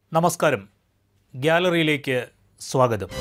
നമസ്കാരം ഗ്യാലറിയിലേക്ക് സ്വാഗതം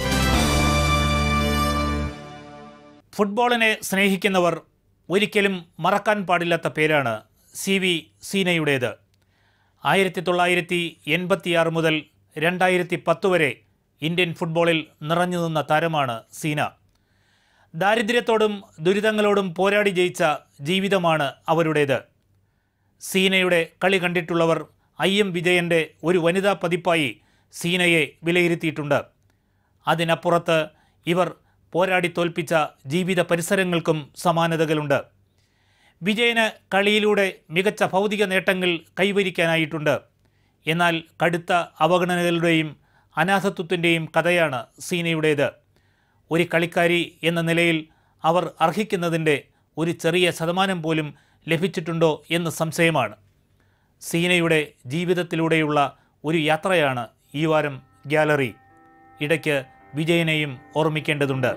ഫുട്ബോളിനെ സ്നേഹിക്കുന്നവർ ഒരിക്കലും മറക്കാൻ പാടില്ലാത്ത പേരാണ് സി വി സീനയുടേത് ആയിരത്തി തൊള്ളായിരത്തി എൺപത്തിയാറ് മുതൽ രണ്ടായിരത്തി പത്ത് വരെ ഇന്ത്യൻ ഫുട്ബോളിൽ നിറഞ്ഞു നിന്ന താരമാണ് സീന ദാരിദ്ര്യത്തോടും ദുരിതങ്ങളോടും പോരാടി ജയിച്ച ജീവിതമാണ് അവരുടേത് സീനയുടെ കളി കണ്ടിട്ടുള്ളവർ ഐ എം വിജയൻ്റെ ഒരു വനിതാ പതിപ്പായി സീനയെ വിലയിരുത്തിയിട്ടുണ്ട് അതിനപ്പുറത്ത് ഇവർ പോരാടി തോൽപ്പിച്ച ജീവിത പരിസരങ്ങൾക്കും സമാനതകളുണ്ട് വിജയന് കളിയിലൂടെ മികച്ച ഭൗതിക നേട്ടങ്ങൾ കൈവരിക്കാനായിട്ടുണ്ട് എന്നാൽ കടുത്ത അവഗണനകളുടെയും അനാഥത്വത്തിൻ്റെയും കഥയാണ് സീനയുടേത് ഒരു കളിക്കാരി എന്ന നിലയിൽ അവർ അർഹിക്കുന്നതിൻ്റെ ഒരു ചെറിയ ശതമാനം പോലും ലഭിച്ചിട്ടുണ്ടോ എന്ന് സംശയമാണ് സീനയുടെ ജീവിതത്തിലൂടെയുള്ള ഒരു യാത്രയാണ് ഈ വാരം ഗ്യാലറി ഇടയ്ക്ക് വിജയനെയും ഓർമ്മിക്കേണ്ടതുണ്ട്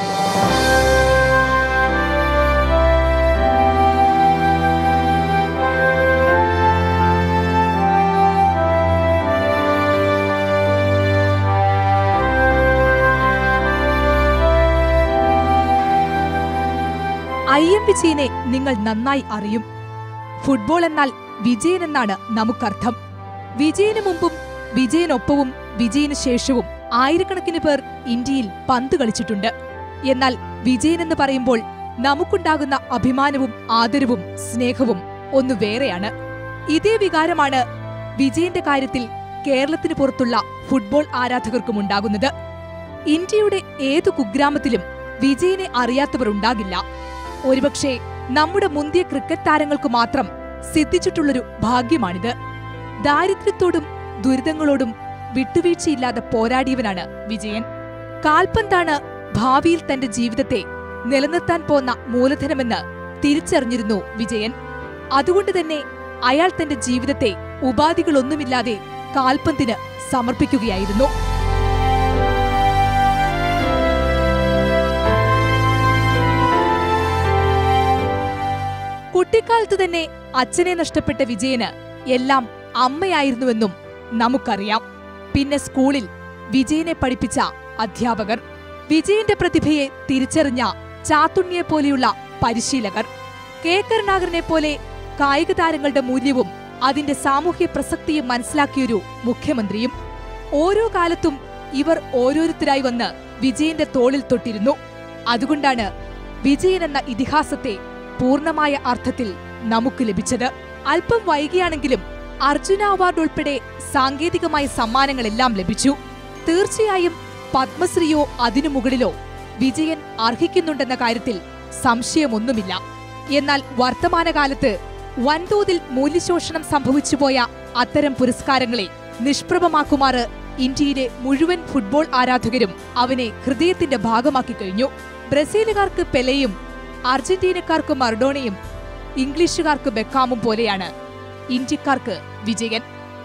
ഐ എം വിജയനെ നിങ്ങൾ നന്നായി അറിയും ഫുട്ബോൾ എന്നാൽ വിജയൻ എന്നാണ് നമുക്കർത്ഥം വിജയന് മുമ്പും വിജയനൊപ്പവും വിജയന് ശേഷവും ആയിരക്കണക്കിന് പേർ ഇന്ത്യയിൽ പന്ത് കളിച്ചിട്ടുണ്ട് എന്നാൽ വിജയൻ എന്ന് പറയുമ്പോൾ നമുക്കുണ്ടാകുന്ന അഭിമാനവും ആദരവും സ്നേഹവും ഒന്നു വേറെയാണ് ഇതേ വികാരമാണ് വിജയന്റെ കാര്യത്തിൽ കേരളത്തിന് പുറത്തുള്ള ഫുട്ബോൾ ആരാധകർക്കും ഉണ്ടാകുന്നത് ഇന്ത്യയുടെ ഏതു കുഗ്രാമത്തിലും വിജയനെ അറിയാത്തവർ ഉണ്ടാകില്ല ഒരുപക്ഷെ നമ്മുടെ മുന്തിയ ക്രിക്കറ്റ് താരങ്ങൾക്ക് മാത്രം സിദ്ധിച്ചിട്ടുള്ളൊരു ഭാഗ്യമാണിത് ദാരിദ്ര്യത്തോടും ദുരിതങ്ങളോടും വിട്ടുവീഴ്ചയില്ലാതെ പോരാടിയവനാണ് വിജയൻ കാൽപന്താണ് ഭാവിയിൽ തന്റെ ജീവിതത്തെ നിലനിർത്താൻ പോന്ന മൂലധനമെന്ന് തിരിച്ചറിഞ്ഞിരുന്നു വിജയൻ അതുകൊണ്ട് തന്നെ അയാൾ തന്റെ ജീവിതത്തെ ഉപാധികളൊന്നുമില്ലാതെ കാൽപന്തിന് സമർപ്പിക്കുകയായിരുന്നു കുട്ടിക്കാലത്ത് തന്നെ അച്ഛനെ നഷ്ടപ്പെട്ട വിജയന് എല്ലാം അമ്മയായിരുന്നുവെന്നും നമുക്കറിയാം പിന്നെ സ്കൂളിൽ വിജയനെ പഠിപ്പിച്ച അധ്യാപകർ വിജയന്റെ പ്രതിഭയെ തിരിച്ചറിഞ്ഞ ചാത്തുണ്ണിയെ പോലെയുള്ള പരിശീലകർ കെ കരുണാകരനെ പോലെ കായിക താരങ്ങളുടെ മൂല്യവും അതിന്റെ സാമൂഹ്യ പ്രസക്തിയും മനസ്സിലാക്കിയൊരു മുഖ്യമന്ത്രിയും ഓരോ കാലത്തും ഇവർ ഓരോരുത്തരായി വന്ന് വിജയന്റെ തോളിൽ തൊട്ടിരുന്നു അതുകൊണ്ടാണ് വിജയൻ എന്ന ഇതിഹാസത്തെ പൂർണ്ണമായ അർത്ഥത്തിൽ നമുക്ക് ലഭിച്ചത് അല്പം വൈകിയാണെങ്കിലും അർജുന അവാർഡ് ഉൾപ്പെടെ സാങ്കേതികമായ സമ്മാനങ്ങളെല്ലാം ലഭിച്ചു തീർച്ചയായും പത്മശ്രീയോ അതിനു മുകളിലോ വിജയൻ അർഹിക്കുന്നുണ്ടെന്ന കാര്യത്തിൽ സംശയമൊന്നുമില്ല എന്നാൽ വർത്തമാനകാലത്ത് വൻതോതിൽ മൂല്യശോഷണം സംഭവിച്ചുപോയ അത്തരം പുരസ്കാരങ്ങളെ നിഷ്പ്രഭമാക്കുമാറ് ഇന്ത്യയിലെ മുഴുവൻ ഫുട്ബോൾ ആരാധകരും അവനെ ഹൃദയത്തിന്റെ ഭാഗമാക്കി കഴിഞ്ഞു ബ്രസീലുകാർക്ക് പെലെയും അർജന്റീനക്കാർക്ക് മർഡോണയും ഇംഗ്ലീഷുകാർക്ക് ബെക്കാമും പോലെയാണ് ഇന്ത്യക്കാർക്ക് വിജയൻ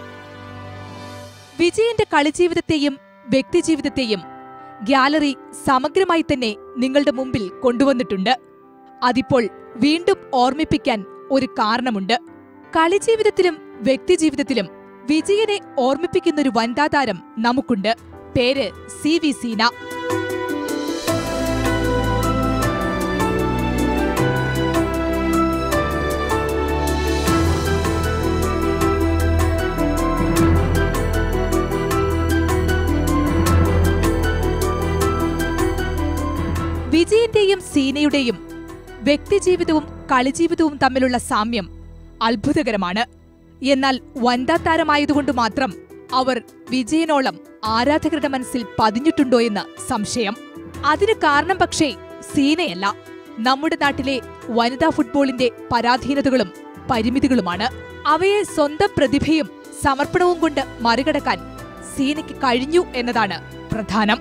വിജയന്റെ കളിജീവിതത്തെയും വ്യക്തിജീവിതത്തെയും ഗ്യാലറി സമഗ്രമായി തന്നെ നിങ്ങളുടെ മുമ്പിൽ കൊണ്ടുവന്നിട്ടുണ്ട് അതിപ്പോൾ വീണ്ടും ഓർമ്മിപ്പിക്കാൻ ഒരു കാരണമുണ്ട് കളിജീവിതത്തിലും വ്യക്തിജീവിതത്തിലും വിജയനെ ഓർമ്മിപ്പിക്കുന്നൊരു വനിതാതാരം നമുക്കുണ്ട് പേര് സി വി സീന വിജയന്റെയും സീനയുടെയും വ്യക്തിജീവിതവും കളിജീവിതവും തമ്മിലുള്ള സാമ്യം അത്ഭുതകരമാണ് എന്നാൽ വനിതാ താരമായതുകൊണ്ട് മാത്രം അവർ വിജയനോളം ആരാധകരുടെ മനസ്സിൽ പതിഞ്ഞിട്ടുണ്ടോ എന്ന് സംശയം അതിന് കാരണം പക്ഷേ സീനയല്ല നമ്മുടെ നാട്ടിലെ വനിതാ ഫുട്ബോളിന്റെ പരാധീനതകളും പരിമിതികളുമാണ് അവയെ സ്വന്തം പ്രതിഭയും സമർപ്പണവും കൊണ്ട് മറികടക്കാൻ സീനയ്ക്ക് കഴിഞ്ഞു എന്നതാണ് പ്രധാനം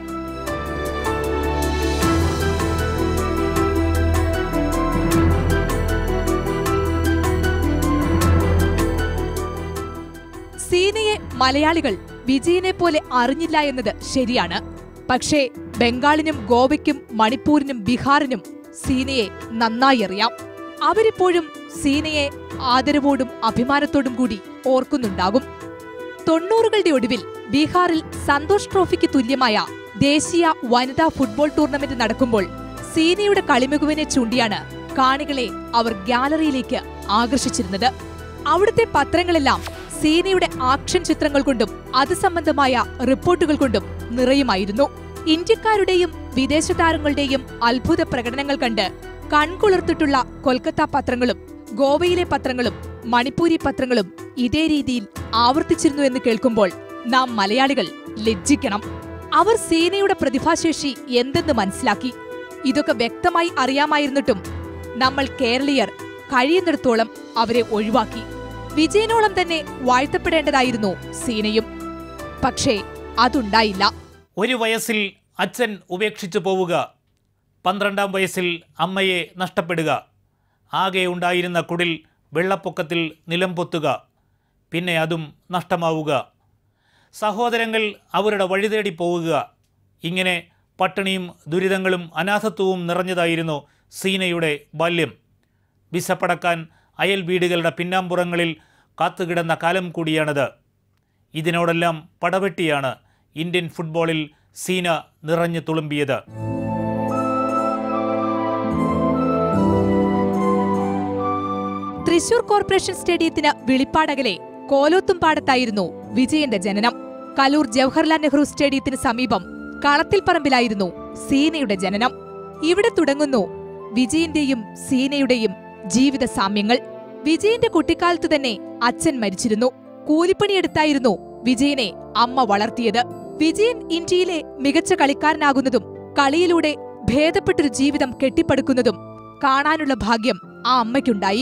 സീനയെ മലയാളികൾ വിജയനെ പോലെ അറിഞ്ഞില്ല എന്നത് ശരിയാണ് പക്ഷേ ബംഗാളിനും ഗോവയ്ക്കും മണിപ്പൂരിനും ബീഹാറിനും സീനയെ നന്നായി അറിയാം അവരിപ്പോഴും സീനയെ ആദരവോടും അഭിമാനത്തോടും കൂടി ഓർക്കുന്നുണ്ടാകും തൊണ്ണൂറുകളുടെ ഒടുവിൽ ബീഹാറിൽ സന്തോഷ് ട്രോഫിക്ക് തുല്യമായ ദേശീയ വനിതാ ഫുട്ബോൾ ടൂർണമെന്റ് നടക്കുമ്പോൾ സീനയുടെ കളിമികുവിനെ ചൂണ്ടിയാണ് കാണികളെ അവർ ഗാലറിയിലേക്ക് ആകർഷിച്ചിരുന്നത് അവിടുത്തെ പത്രങ്ങളെല്ലാം സീനയുടെ ആക്ഷൻ ചിത്രങ്ങൾ കൊണ്ടും അത് സംബന്ധമായ റിപ്പോർട്ടുകൾ കൊണ്ടും നിറയുമായിരുന്നു ഇന്ത്യക്കാരുടെയും വിദേശ താരങ്ങളുടെയും അത്ഭുത പ്രകടനങ്ങൾ കണ്ട് കൺകുളിർത്തിട്ടുള്ള കൊൽക്കത്ത പത്രങ്ങളും ഗോവയിലെ പത്രങ്ങളും മണിപ്പൂരി പത്രങ്ങളും ഇതേ രീതിയിൽ ആവർത്തിച്ചിരുന്നു എന്ന് കേൾക്കുമ്പോൾ നാം മലയാളികൾ ലജ്ജിക്കണം അവർ സീനയുടെ പ്രതിഭാശേഷി എന്തെന്ന് മനസ്സിലാക്കി ഇതൊക്കെ വ്യക്തമായി അറിയാമായിരുന്നിട്ടും നമ്മൾ കേരളീയർ കഴിയുന്നിടത്തോളം അവരെ ഒഴിവാക്കി വിജയനോളം തന്നെ വാഴ്ത്തപ്പെടേണ്ടതായിരുന്നു സീനയും പക്ഷേ അതുണ്ടായില്ല ഒരു വയസ്സിൽ അച്ഛൻ ഉപേക്ഷിച്ചു പോവുക പന്ത്രണ്ടാം വയസ്സിൽ അമ്മയെ നഷ്ടപ്പെടുക ആകെ ഉണ്ടായിരുന്ന കുടിൽ വെള്ളപ്പൊക്കത്തിൽ നിലംപൊത്തുക പിന്നെ അതും നഷ്ടമാവുക സഹോദരങ്ങൾ അവരുടെ വഴിതേടി പോവുക ഇങ്ങനെ പട്ടിണിയും ദുരിതങ്ങളും അനാഥത്വവും നിറഞ്ഞതായിരുന്നു സീനയുടെ ബാല്യം വിശപ്പടക്കാൻ അയൽ വീടുകളുടെ പിന്നാമ്പുറങ്ങളിൽ കാത്തുകിടന്ന കാലം കൂടിയാണിത് ഇതിനോടെല്ലാം പടവെട്ടിയാണ് ഇന്ത്യൻ ഫുട്ബോളിൽ സീന നിറഞ്ഞു തുളുമ്പിയത് തൃശൂർ കോർപ്പറേഷൻ സ്റ്റേഡിയത്തിന് വെളിപ്പാടകലെ കോലോത്തുംപാടത്തായിരുന്നു വിജയന്റെ ജനനം കലൂർ ജവഹർലാൽ നെഹ്റു സ്റ്റേഡിയത്തിന് സമീപം കളത്തിൽപ്പറമ്പിലായിരുന്നു സീനയുടെ ജനനം ഇവിടെ തുടങ്ങുന്നു വിജയന്റെയും സീനയുടെയും ജീവിത സാമ്യങ്ങൾ വിജയന്റെ കുട്ടിക്കാലത്ത് തന്നെ അച്ഛൻ മരിച്ചിരുന്നു കൂലിപ്പണിയെടുത്തായിരുന്നു വിജയനെ അമ്മ വളർത്തിയത് വിജയൻ ഇന്ത്യയിലെ മികച്ച കളിക്കാരനാകുന്നതും കളിയിലൂടെ ഭേദപ്പെട്ടൊരു ജീവിതം കെട്ടിപ്പടുക്കുന്നതും കാണാനുള്ള ഭാഗ്യം ആ അമ്മയ്ക്കുണ്ടായി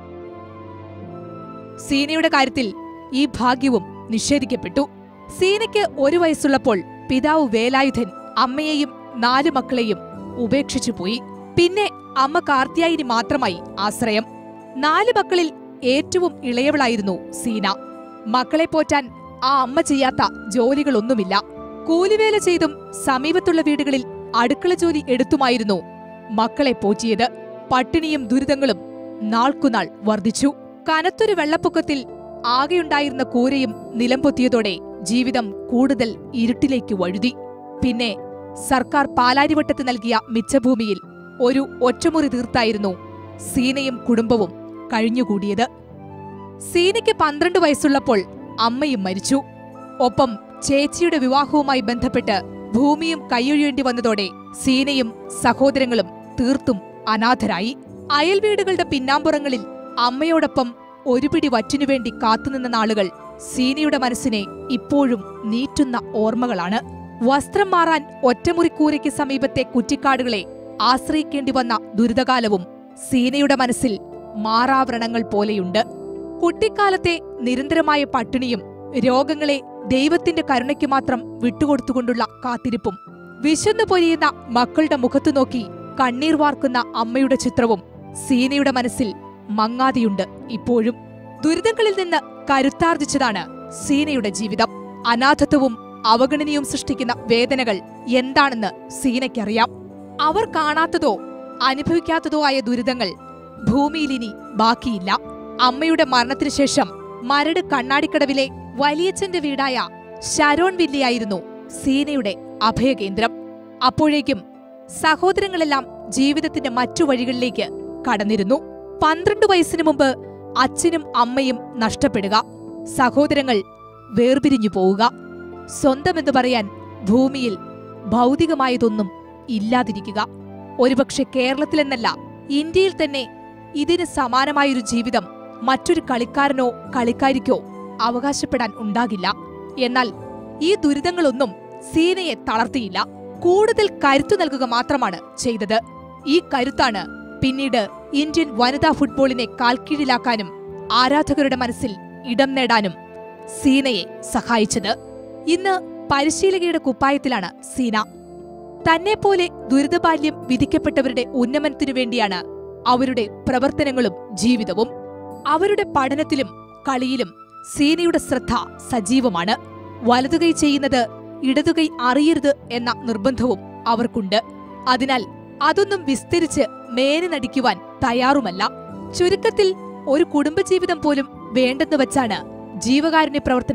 സീനയുടെ കാര്യത്തിൽ ഈ ഭാഗ്യവും നിഷേധിക്കപ്പെട്ടു സീനയ്ക്ക് ഒരു വയസ്സുള്ളപ്പോൾ പിതാവ് വേലായുധൻ അമ്മയെയും നാലു മക്കളെയും ഉപേക്ഷിച്ചു പോയി പിന്നെ അമ്മ കാർത്തിയായിനി മാത്രമായി ആശ്രയം നാല് മക്കളിൽ ഏറ്റവും ഇളയവളായിരുന്നു സീന മക്കളെ പോറ്റാൻ ആ അമ്മ ചെയ്യാത്ത ജോലികളൊന്നുമില്ല കൂലിവേല ചെയ്തും സമീപത്തുള്ള വീടുകളിൽ അടുക്കള ജോലി എടുത്തുമായിരുന്നു മക്കളെ പോറ്റിയത് പട്ടിണിയും ദുരിതങ്ങളും നാൾക്കുനാൾ വർദ്ധിച്ചു കനത്തൊരു വെള്ളപ്പൊക്കത്തിൽ ആകെയുണ്ടായിരുന്ന കൂരയും നിലംപൊത്തിയതോടെ ജീവിതം കൂടുതൽ ഇരുട്ടിലേക്ക് വഴുതി പിന്നെ സർക്കാർ പാലാരിവട്ടത്ത് നൽകിയ മിച്ചഭൂമിയിൽ ഒരു ഒറ്റമുറി തീർത്തായിരുന്നു സീനയും കുടുംബവും കഴിഞ്ഞുകൂടിയത് സീനയ്ക്ക് പന്ത്രണ്ട് വയസ്സുള്ളപ്പോൾ അമ്മയും മരിച്ചു ഒപ്പം ചേച്ചിയുടെ വിവാഹവുമായി ബന്ധപ്പെട്ട് ഭൂമിയും കൈയൊഴിയേണ്ടി വന്നതോടെ സീനയും സഹോദരങ്ങളും തീർത്തും അനാഥരായി അയൽവീടുകളുടെ പിന്നാമ്പുറങ്ങളിൽ അമ്മയോടൊപ്പം ഒരു പിടി വറ്റിനുവേണ്ടി കാത്തുനിന്ന നാളുകൾ സീനയുടെ മനസ്സിനെ ഇപ്പോഴും നീറ്റുന്ന ഓർമ്മകളാണ് വസ്ത്രം മാറാൻ ഒറ്റമുറിക്കൂരയ്ക്ക് സമീപത്തെ കുറ്റിക്കാടുകളെ ആശ്രയിക്കേണ്ടി വന്ന ദുരിതകാലവും സീനയുടെ മനസ്സിൽ മാറാവരണങ്ങൾ പോലെയുണ്ട് കുട്ടിക്കാലത്തെ നിരന്തരമായ പട്ടിണിയും രോഗങ്ങളെ ദൈവത്തിന്റെ കരുണയ്ക്ക് മാത്രം വിട്ടുകൊടുത്തുകൊണ്ടുള്ള കാത്തിരിപ്പും വിശന്നു പൊരിയുന്ന മക്കളുടെ മുഖത്തു നോക്കി കണ്ണീർ വാർക്കുന്ന അമ്മയുടെ ചിത്രവും സീനയുടെ മനസ്സിൽ മങ്ങാതെയുണ്ട് ഇപ്പോഴും ദുരിതങ്ങളിൽ നിന്ന് കരുത്താർജിച്ചതാണ് സീനയുടെ ജീവിതം അനാഥത്വവും അവഗണനയും സൃഷ്ടിക്കുന്ന വേദനകൾ എന്താണെന്ന് സീനയ്ക്കറിയാം അവർ കാണാത്തതോ അനുഭവിക്കാത്തതോ ആയ ദുരിതങ്ങൾ ഭൂമിയിൽ ഇനി ബാക്കിയില്ല അമ്മയുടെ മരണത്തിനു ശേഷം മരട് കണ്ണാടിക്കടവിലെ വലിയച്ഛന്റെ വീടായ ശരോൺ വില്ലയായിരുന്നു സീനയുടെ അഭയകേന്ദ്രം അപ്പോഴേക്കും സഹോദരങ്ങളെല്ലാം ജീവിതത്തിന്റെ മറ്റു വഴികളിലേക്ക് കടന്നിരുന്നു പന്ത്രണ്ട് വയസ്സിനു മുമ്പ് അച്ഛനും അമ്മയും നഷ്ടപ്പെടുക സഹോദരങ്ങൾ വേർപിരിഞ്ഞു പോവുക സ്വന്തമെന്ന് പറയാൻ ഭൂമിയിൽ ഭൗതികമായതൊന്നും ഇല്ലാതിരിക്കുക ഒരുപക്ഷെ കേരളത്തിലെന്നല്ല ഇന്ത്യയിൽ തന്നെ ഇതിന് സമാനമായൊരു ജീവിതം മറ്റൊരു കളിക്കാരനോ കളിക്കാരിക്കോ അവകാശപ്പെടാൻ ഉണ്ടാകില്ല എന്നാൽ ഈ ദുരിതങ്ങളൊന്നും സീനയെ തളർത്തിയില്ല കൂടുതൽ കരുത്തു നൽകുക മാത്രമാണ് ചെയ്തത് ഈ കരുത്താണ് പിന്നീട് ഇന്ത്യൻ വനിതാ ഫുട്ബോളിനെ കാൽക്കീഴിലാക്കാനും ആരാധകരുടെ മനസ്സിൽ ഇടം നേടാനും സീനയെ സഹായിച്ചത് ഇന്ന് പരിശീലകയുടെ കുപ്പായത്തിലാണ് സീന തന്നെപ്പോലെ ദുരിതബാല്യം വിധിക്കപ്പെട്ടവരുടെ ഉന്നമനത്തിനു വേണ്ടിയാണ് അവരുടെ പ്രവർത്തനങ്ങളും ജീവിതവും അവരുടെ പഠനത്തിലും കളിയിലും സീനയുടെ ശ്രദ്ധ സജീവമാണ് വലതുകൈ ചെയ്യുന്നത് ഇടതുകൈ അറിയരുത് എന്ന നിർബന്ധവും അവർക്കുണ്ട് അതിനാൽ അതൊന്നും വിസ്തരിച്ച് മേനി നടിക്കുവാൻ തയ്യാറുമല്ല ചുരുക്കത്തിൽ ഒരു കുടുംബജീവിതം പോലും വേണ്ടെന്ന് വച്ചാണ് ജീവകാരുണ്യ പ്രവർത്തനങ്ങളിൽ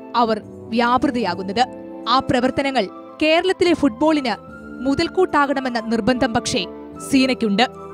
അവർ വ്യാപൃതയാകുന്നത് ആ പ്രവർത്തനങ്ങൾ കേരളത്തിലെ ഫുട്ബോളിന് മുതൽക്കൂട്ടാകണമെന്ന നിർബന്ധം പക്ഷേ സീനയ്ക്കുണ്ട്